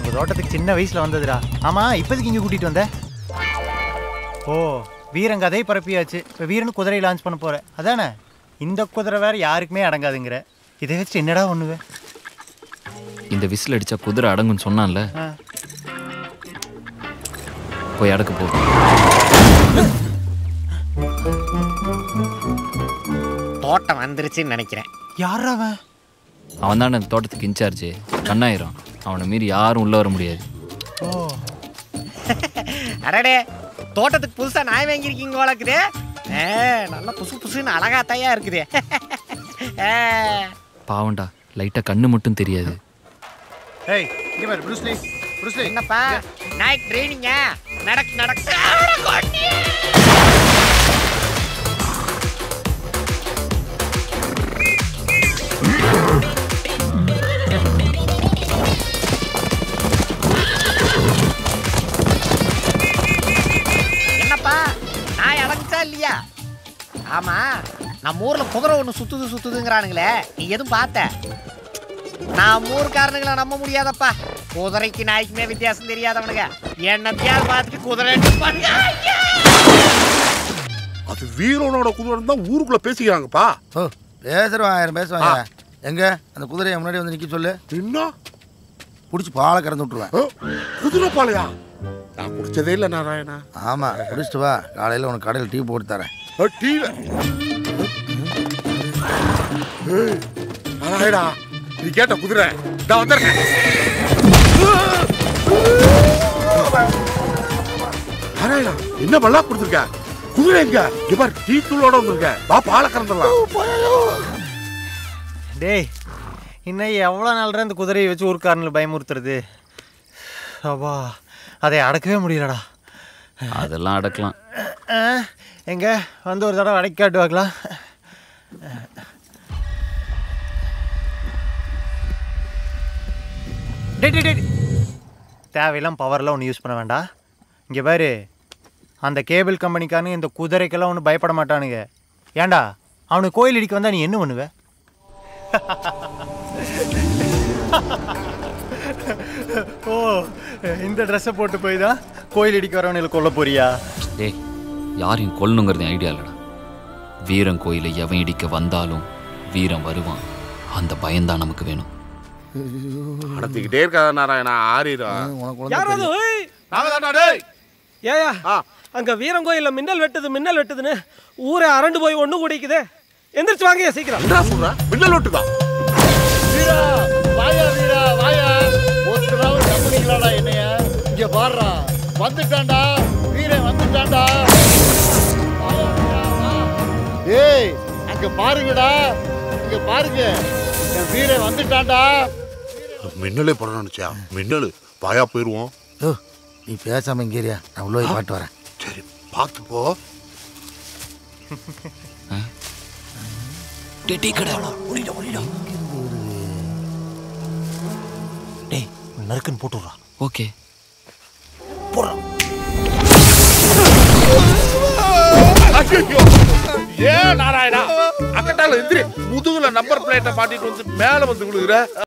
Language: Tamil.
உங்க தோட்டத்துக்கு சின்ன வயசுல வந்ததுடா ஆமா இப்போதைக்கு இங்க கூட்டிட்டு வந்த ஓ வீரன் கதை பரப்பியாச்சு இப்போ வீரன் குதிரை லான்ச் பண்ண போற அதானே இந்த குதிரை வேற யாருக்குமே அடங்காதுங்கிற இதை வச்சு என்னடா ஒண்ணுவேன் இந்த விசில் அடிச்சா குதிரை அடங்குன்னு சொன்னான்ல ஆ. போய் அடக்க போ தோட்டம் வந்துருச்சுன்னு நினைக்கிறேன் யாரா அவன் அவன் தானே இந்த தோட்டத்துக்கு இன்சார்ஜ் கண்ணாயிரம் அவனை மீறி யாரும் உள்ள வர முடியாது ஓ அடடே தோட்டத்துக்கு புதுசா நாய் வாங்கியிருக்கீங்க வளர்க்குது ஏ நல்லா புசு புசுன்னு அழகா தையா இருக்குது ஏ, பாவம்டா லைட்டா கண்ணு மட்டும் தெரியாது ஏய் இங்க பாரு ப்ரூஸ்லி ப்ரூஸ்லி என்னப்பா நாய்க்கு ட்ரைனிங்க நடக்கு நடக்கு என்னப்பா நாய் அடங்குச்சா இல்லையா ஆமா நம்ம ஊர்ல குதிரை ஒண்ணு சுத்துது சுத்துதுங்கிறானுங்களே நீ எதுவும் பார்த்த நான் ஊர்க்காரனுங்களை நம்ப முடியாதப்பா குதிரைக்கு நாய்க்குமே வித்தியாசம் தெரியாதவனுங்க என்னத்தையாவது பார்த்துட்டு குதிரை எடுப்பானுங்க. ஐயா! அது வீரனோட குதிரை தான் ஊருக்குள்ள பேசிக்கிறாங்கப்பா ஓ பேசுறவன் ஆயிரம் பேசுவாங்க எங்க அந்த குதிரையை முன்னாடி வந்து நிக்க சொல்லு என்ன புடிச்சு பாலை கறந்து விட்டுருவேன் ஆ, குதிரை பாலையா நான் குடிச்சதே இல்லை நாராயணா ஆமா குடிச்சிட்டு வா காலையில உனக்கு கடையில் டீ போட்டு தரேன் ஆ, டீல ஏய், நாராயணா நீ கேட்ட குதிரை நான் வந்துடுறேன் நாராயணா என்ன பல்லா கொடுத்துருக்க குதிரை எங்க இங்க பாரு டீ தூளோட வந்திருக்க வா பாலை கறந்துடலாம் டேய் இன்னும் எவ்வளோ நாள் இந்த குதிரையை வச்சு ஊர்க்காரனில் பயமுறுத்துறது அப்பா அதை அடக்கவே முடியலடா அதெல்லாம் அடக்கலாம் ஆ, எங்க வந்து ஒரு தடவை அடக்கி காட்டுவாங்களா டேய் டேய், டேய் தேவையெல்லாம் பவர்லாம் ஒன்று யூஸ் பண்ண வேண்டாம் இங்கே பாரு அந்த கேபிள் கம்பெனிக்காரனு இந்த குதிரைக்கெல்லாம் ஒன்றும் பயப்பட மாட்டானுங்க ஏன்டா அவனுக்கு கோயில் இடிக்க வந்தால் நீ என்ன பண்ணுவ ஓ இந்த ட்ரெஸ்ஸை போட்டு போய் தான் கோயில் இடிக்க வரவனுக்கு கொல்ல போறியா டேய் யாரையும் கொல்லணுங்கிறது ஐடியா இல்லடா வீரன் கோயிலை எவன் இடிக்க வந்தாலும் வீரன் வருவான் அந்த பயம்தான் நமக்கு வேணும் நடத்திக்கிட்டே இருக்காத நாராயணா ஆறிடும் உனக்கு ஒழுங்கா யாராவது தெரியும். ஓய் நாங்க தான்டா டேய் ஏயா ஆ. அங்க வீரங்கோயில்ல மின்னல் வெட்டுது மின்னல் வெட்டுதுன்னு ஊரே அரண்டு போய் ஒண்ணு குடிக்குதே எந்திரிச்சு வாங்க சீக்கிரம் என்ன சொல்ற மின்னல் ஓட்டுதான் வீரா வாயா வீரா வாயா ஒரு தடவை நம்புனீங்களாடா என்னைய இங்க பாடுறா வந்துட்டான்டா வீரன் வந்துட்டான்டா வாயா, வீரா, வா. ஏய் அங்க பாருங்கடா இங்க பாருங்க என் வீரன் வந்துட்டான்டா மின்னலே படம் நினைச்சியா மின்னல் பாயா போயிருவோம் ஓ நீ பேசாம இங்கேரியா நான் உள்ள போய் பாட்டு வரேன் சரி பார்த்து போ டேய் டீ கடை டேய் நறுக்குன்னு போட்டுடுறா ஓகே ஐயோ ஏன் நாராயணா அக்கட்டால எந்திரி முதுகுல நம்பர் பிளேட்டை மாட்டிட்டு வந்து மேல வந்து விழுகுற